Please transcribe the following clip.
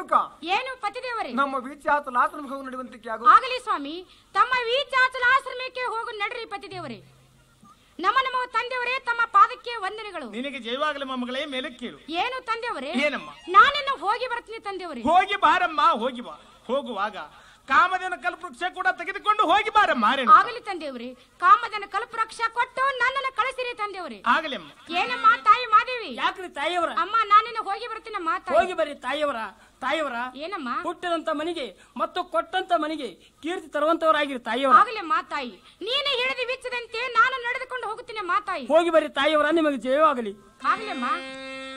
ರೇಣುಕ ಏನು ಪತಿದೇವರೇ ನಮ್ಮ ವಿಚಾತ ಲಾಸನ ಹೋಗಿ ನಡೆಯುವಂತಕ್ಕೆ ಆಗು ಆಗಲಿ ಸ್ವಾಮಿ ತಮ್ಮ ವೀಚಾಚಲ ಆಶ್ರಮಕ್ಕೆ ಹೋಗು ನಡ್ರಿ ಪತಿದೇವರೇ ನಮ್ಮ ನಮ್ಮ ತಂದೆಯವರೇ ತಮ್ಮ ಪಾದಕ್ಕೆ ವಂದನೆಗಳು ನಿನಗೆ ಜೈವಾಗಲಿ ಮೊಮ್ಮಗಳೇ ಮೇಲೆ ಕೇಳು ಏನು ತಂದೆಯವರೇ ಏನಮ್ಮ ನಾನಿನ್ನ ಹೋಗಿ ಬರ್ತೀನಿ ತಂದೆಯವರೇ ಹೋಗಿ ಬಾರಮ್ಮ ಹೋಗಿ ಬಾ ಹೋಗುವಾಗ ಕಾಮದೇನ ಕಲ್ಪವೃಕ್ಷ ಕೂಡ ತೆಗೆದುಕೊಂಡು ಹೋಗಿ ಬಾರಮ್ಮ ರೇಣುಕ. ಆಗಲಿ ತಂದೆಯವರೇ ಕಾಮದನ ಕಲ್ಪವೃಕ್ಷ ಕೊಟ್ಟು ನನ್ನನ್ನು ಕಳಿಸಿರಿ ತಂದೆಯವರೇ ಆಗಲಿ ಅಮ್ಮ ಏನಮ್ಮ ತಾಯಿ ಮಾದೇವಿ ಯಾಕ್ರಿ ತಾಯಿಯವರ ಅಮ್ಮ ನಾನಿನ್ನ ಹೋಗಿ ಬರ್ತೀನಮ್ಮ ತಾಯಿ. ಹೋಗಿ ಬರ್ರಿ ತಾಯಿಯವರ ತಾಯಿಯವರ ಏನಮ್ಮ ಹುಟ್ಟಿದಂತ ಮನೆಗೆ ಮತ್ತು ಕೊಟ್ಟಂತ ಮನೆಗೆ ಕೀರ್ತಿ ತರುವಂತವರಾಗಿರಿ ತಾಯಿಯವರ ಆಗಲಿ ಮಾತಾಯಿ ನೀನು ಹೇಳಿದ ವಿಚ್ಚದಂತೆ ನಾನು ನಡೆದುಕೊಂಡು ಹೋಗುತ್ತೇನೆ ಮಾತಾಯಿ ಹೋಗಿ ಬರ್ರಿ ತಾಯಿಯವರ ನಿಮಗೆ ಜಯವಾಗಲಿ ಆಗ್ಲಮ್ಮ